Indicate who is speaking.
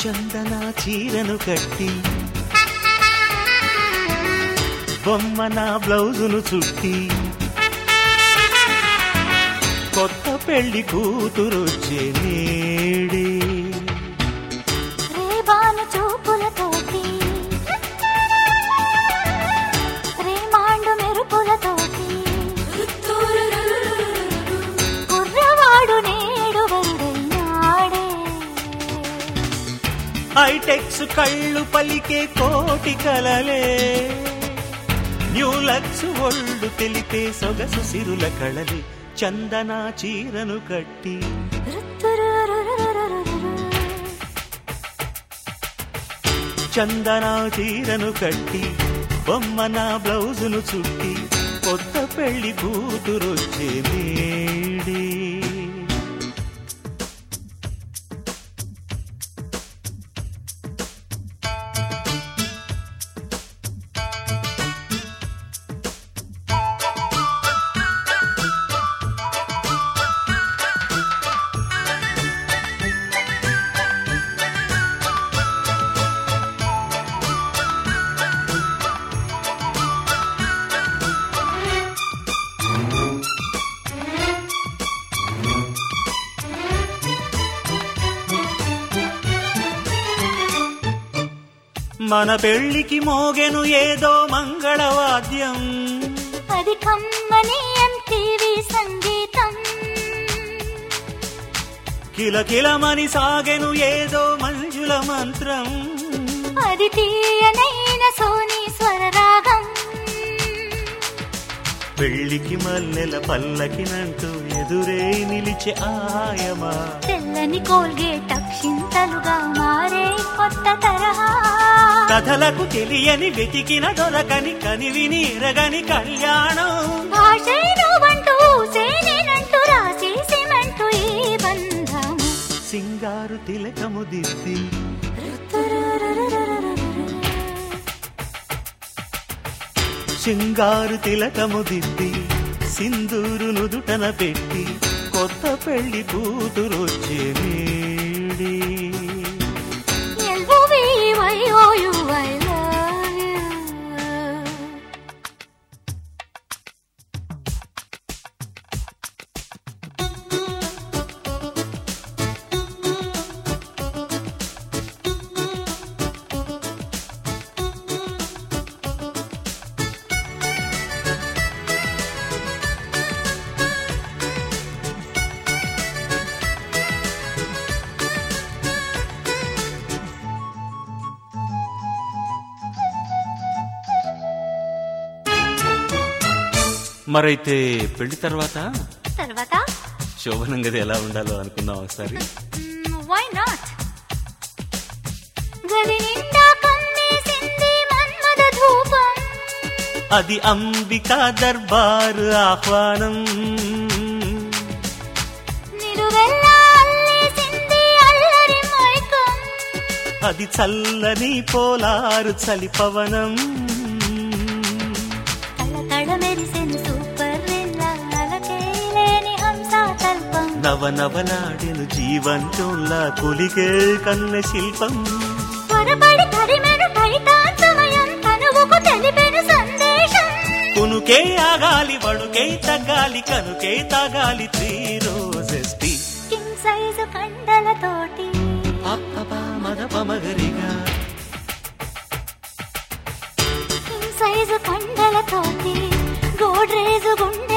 Speaker 1: చందన చీరను కట్టి బొమ్మ నా బ్లౌజును చుట్టి కొత్త పెళ్లి కూతురొచ్చే నేడే
Speaker 2: రేబాను చూపులతోటి రేమాండు మెరుపులతోటి కుర్రవాడు నేడు వరుడైనాడే
Speaker 1: హైటెక్స్ కళ్ళు పలికే కోటి కలలే న్యూలక్స్ ఒళ్ళు తెలిపే సొగసు సిరుల కళలే చందన చీరను కట్టి
Speaker 2: రుత్తురురురురురురురు.
Speaker 1: చందన చీరను కట్టి బొమ్మ నా బ్లౌజును చుట్టి కొత్త పెళ్లి కూతురొచ్చే నేడే మన పెళ్లికి మోగెను ఏదో మంగళవాద్యం
Speaker 2: అది కమ్మని ఎంటీవీ సంగీతం
Speaker 1: కిలకిలమని సాగెను ఏదో మంజుల మంత్రం
Speaker 2: అది తీయనైన సోనీ స్వరరాగం
Speaker 1: పెళ్లికి మల్లెల పల్లకినంటూ ఎదురే నిలిచే ఆయమా
Speaker 2: తెల్లని కోల్గేట్ అక్షింతలుగా మారే కొత్త తరహా
Speaker 1: కథలకు తెలియని వెతికిన దొరకని కనివిని ఎరగని కళ్యాణం
Speaker 2: భాషైను వంటూ సేనేనంటూ రాసి సిమెంటు ఈ బంధము
Speaker 1: సింగారు తిలకము దిద్ది సింగారు తిలకము దిద్ది సింధూరు నుదుటన పెట్టి కొత్త పెళ్లి కూతురొచ్చే నేడే
Speaker 2: L-O-V-Y-O-U, I love you.
Speaker 1: మరైతే పెళ్లి తర్వాత
Speaker 2: తర్వాత
Speaker 1: శోభనం గది ఎలా ఉండాలో అనుకుందాం ఒకసారి
Speaker 2: వై నాట్ గది నిండా కమ్మేసింది మన్మద ధూపం
Speaker 1: అది అంబికా దర్బారు ఆహ్వానం
Speaker 2: నిలువెల్లా అల్లేసింది అల్లరి మైకం
Speaker 1: అది చల్లని పోలారు చలి పవనం
Speaker 2: తళతళ మెరిసెను సూపర్ విల్లా అలకే లేని హంసా తల్పం
Speaker 1: నవనవలాడెను జీవంతోలా కొలిగే కన్న శిల్పం
Speaker 2: త్వరపడి తరిమెను టైటాన్ సమయం తనువుకు తెలిపెను సందేశం
Speaker 1: కునుకే ఆగాలి వణుకే తగ్గాలి కనుకే తాగాలి three roses tea
Speaker 2: king size కండలతోటి
Speaker 1: అప్పపా మదపమగరిగా
Speaker 2: కింగ్ సైజు కండలతోటి గోడ్రేజు గుండె